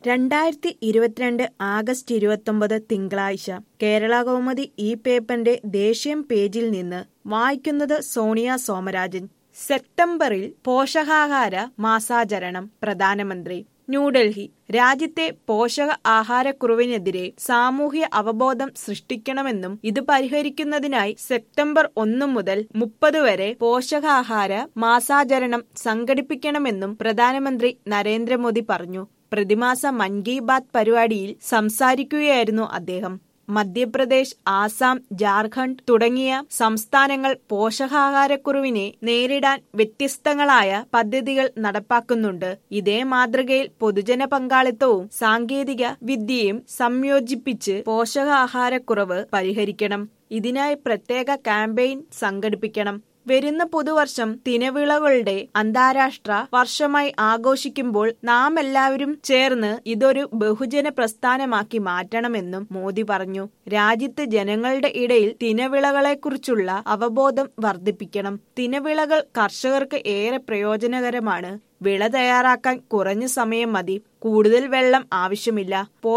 രണ്ടായിരത്തി ഇരുപത്തിരണ്ട് ആഗസ്റ്റ് ഇരുപത്തൊമ്പത് തിങ്കളാഴ്ച കേരള കൗമുദി ഈ പേപ്പറിന്റെ ദേശീയം പേജിൽ നിന്ന് വായിക്കുന്നത് സോണിയ സോമരാജൻ സെപ്റ്റംബറിൽ പോഷകാഹാര മാസാചരണം പ്രധാനമന്ത്രി ന്യൂഡൽഹി രാജ്യത്തെ പോഷക ആഹാരക്കുറവിനെതിരെ സാമൂഹ്യ അവബോധം സൃഷ്ടിക്കണമെന്നും ഇത് പരിഹരിക്കുന്നതിനായി സെപ്റ്റംബർ ഒന്ന് മുതൽ മുപ്പത് വരെ പോഷകാഹാര മാസാചരണം സംഘടിപ്പിക്കണമെന്നും പ്രധാനമന്ത്രി നരേന്ദ്രമോദി പറഞ്ഞു പ്രതിമാസ മൻ കി ബാത് പരിപാടിയിൽ സംസാരിക്കുകയായിരുന്നു അദ്ദേഹം മധ്യപ്രദേശ് ആസാം ജാർഖണ്ഡ് തുടങ്ങിയ സംസ്ഥാനങ്ങൾ പോഷകാഹാരക്കുറവിനെ നേരിടാൻ വ്യത്യസ്തങ്ങളായ പദ്ധതികൾ നടപ്പാക്കുന്നുണ്ട് ഇതേ മാതൃകയിൽ പൊതുജന പങ്കാളിത്തവും സാങ്കേതിക വിദ്യയും സംയോജിപ്പിച്ച് പോഷകാഹാരക്കുറവ് പരിഹരിക്കണം ഇതിനായി പ്രത്യേക ക്യാമ്പയിൻ സംഘടിപ്പിക്കണം വരുന്ന പുതുവർഷം തിനവിളകളുടെ അന്താരാഷ്ട്ര വർഷമായി ആഘോഷിക്കുമ്പോൾ നാം എല്ലാവരും ചേർന്ന് ഇതൊരു ബഹുജന പ്രസ്ഥാനമാക്കി മാറ്റണമെന്നും മോദി പറഞ്ഞു രാജ്യത്ത് ജനങ്ങളുടെ ഇടയിൽ തിനവിളകളെക്കുറിച്ചുള്ള അവബോധം വർദ്ധിപ്പിക്കണം തിനവിളകൾ കർഷകർക്ക് ഏറെ പ്രയോജനകരമാണ് വിള തയ്യാറാക്കാൻ കുറഞ്ഞ സമയം മതി കൂടുതൽ വെള്ളം ആവശ്യമില്ല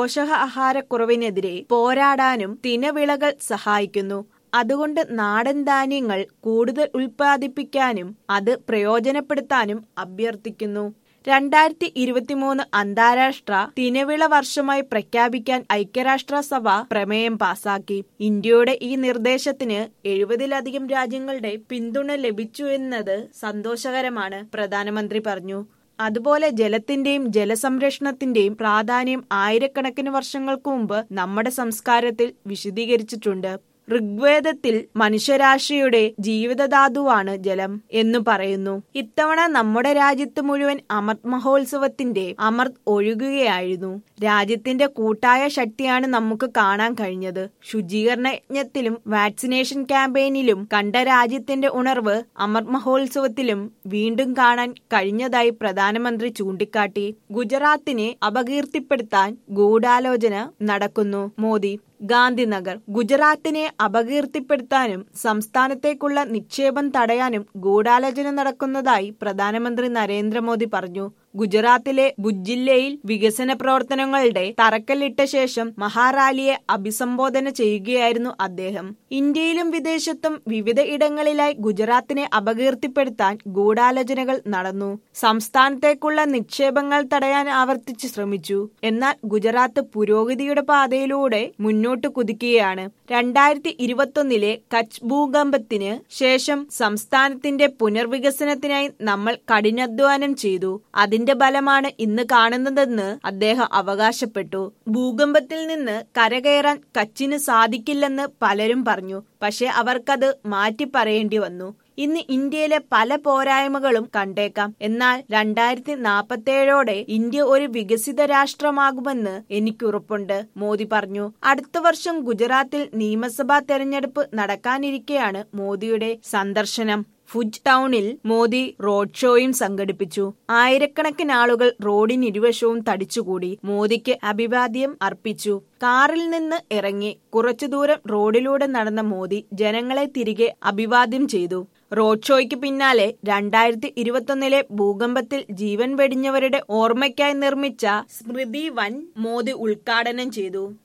പോഷകാഹാരക്കുറവിനെതിരെ പോരാടാനും തിനവിളകൾ സഹായിക്കുന്നു അതുകൊണ്ട് നാടൻ ധാന്യങ്ങൾ കൂടുതൽ ഉൽപ്പാദിപ്പിക്കാനും അത് പ്രയോജനപ്പെടുത്താനും അഭ്യർത്ഥിക്കുന്നു രണ്ടായിരത്തി ഇരുപത്തിമൂന്ന് അന്താരാഷ്ട്ര തിനവിള വർഷമായി പ്രഖ്യാപിക്കാൻ ഐക്യരാഷ്ട്രസഭ പ്രമേയം പാസാക്കി ഇന്ത്യയുടെ ഈ നിർദ്ദേശത്തിന് എഴുപതിലധികം രാജ്യങ്ങളുടെ പിന്തുണ ലഭിച്ചു എന്നത് സന്തോഷകരമാണ് പ്രധാനമന്ത്രി പറഞ്ഞു അതുപോലെ ജലത്തിന്റെയും ജലസംരക്ഷണത്തിന്റെയും പ്രാധാന്യം ആയിരക്കണക്കിന് വർഷങ്ങൾക്ക് മുമ്പ് നമ്മുടെ സംസ്കാരത്തിൽ വിശദീകരിച്ചിട്ടുണ്ട് ഋഗ്വേദത്തിൽ മനുഷ്യരാശിയുടെ ജീവിതധാതുവാണ് ജലം എന്നു പറയുന്നു ഇത്തവണ നമ്മുടെ രാജ്യത്ത് മുഴുവൻ അമൃത് മഹോത്സവത്തിന്റെ അമൃത് ഒഴുകുകയായിരുന്നു രാജ്യത്തിന്റെ കൂട്ടായ ശക്തിയാണ് നമുക്ക് കാണാൻ കഴിഞ്ഞത് ശുചീകരണ യജ്ഞത്തിലും വാക്സിനേഷൻ ക്യാമ്പയിനിലും കണ്ട രാജ്യത്തിന്റെ ഉണർവ് അമൃത് മഹോത്സവത്തിലും വീണ്ടും കാണാൻ കഴിഞ്ഞതായി പ്രധാനമന്ത്രി ചൂണ്ടിക്കാട്ടി ഗുജറാത്തിനെ അപകീർത്തിപ്പെടുത്താൻ ഗൂഢാലോചന നടക്കുന്നു മോദി ഗാന്ധിനഗർ ഗുജറാത്തിനെ അപകീർത്തിപ്പെടുത്താനും സംസ്ഥാനത്തേക്കുള്ള നിക്ഷേപം തടയാനും ഗൂഢാലോചന നടക്കുന്നതായി പ്രധാനമന്ത്രി നരേന്ദ്രമോദി പറഞ്ഞു ഗുജറാത്തിലെ ഭുജ് വികസന പ്രവർത്തനങ്ങളുടെ തറക്കല്ലിട്ട ശേഷം മഹാറാലിയെ അഭിസംബോധന ചെയ്യുകയായിരുന്നു അദ്ദേഹം ഇന്ത്യയിലും വിദേശത്തും വിവിധ ഇടങ്ങളിലായി ഗുജറാത്തിനെ അപകീർത്തിപ്പെടുത്താൻ ഗൂഢാലോചനകൾ നടന്നു സംസ്ഥാനത്തേക്കുള്ള നിക്ഷേപങ്ങൾ തടയാൻ ആവർത്തിച്ച് ശ്രമിച്ചു എന്നാൽ ഗുജറാത്ത് പുരോഗതിയുടെ പാതയിലൂടെ മുന്നോട്ട് കുതിക്കുകയാണ് രണ്ടായിരത്തി ഇരുപത്തൊന്നിലെ കച്ച് ഭൂകമ്പത്തിന് ശേഷം സംസ്ഥാനത്തിന്റെ പുനർവികസനത്തിനായി നമ്മൾ കഠിനാധ്വാനം ചെയ്തു അതിന്റെ ബലമാണ് ഇന്ന് കാണുന്നതെന്ന് അദ്ദേഹം അവകാശപ്പെട്ടു ഭൂകമ്പത്തിൽ നിന്ന് കരകയറാൻ കച്ചിന് സാധിക്കില്ലെന്ന് പലരും പറഞ്ഞു പക്ഷെ അവർക്കത് മാറ്റി പറയേണ്ടി വന്നു ഇന്ന് ഇന്ത്യയിലെ പല പോരായ്മകളും കണ്ടേക്കാം എന്നാൽ രണ്ടായിരത്തി നാൽപ്പത്തേഴോടെ ഇന്ത്യ ഒരു വികസിത രാഷ്ട്രമാകുമെന്ന് എനിക്കുറപ്പുണ്ട് മോദി പറഞ്ഞു അടുത്ത വർഷം ഗുജറാത്തിൽ നിയമസഭാ തെരഞ്ഞെടുപ്പ് നടക്കാനിരിക്കെയാണ് മോദിയുടെ സന്ദർശനം ഫുജ് ടൗണിൽ മോദി റോഡ് ഷോയും സംഘടിപ്പിച്ചു ആയിരക്കണക്കിന് ആളുകൾ റോഡിനിരുവശവും തടിച്ചുകൂടി മോദിക്ക് അഭിവാദ്യം അർപ്പിച്ചു കാറിൽ നിന്ന് ഇറങ്ങി കുറച്ചു ദൂരം റോഡിലൂടെ നടന്ന മോദി ജനങ്ങളെ തിരികെ അഭിവാദ്യം ചെയ്തു റോഡ് ഷോയ്ക്ക് പിന്നാലെ രണ്ടായിരത്തി ഇരുപത്തൊന്നിലെ ഭൂകമ്പത്തിൽ ജീവൻ വെടിഞ്ഞവരുടെ ഓർമ്മയ്ക്കായി നിർമ്മിച്ച സ്മൃതി വൻ മോദി ഉദ്ഘാടനം ചെയ്തു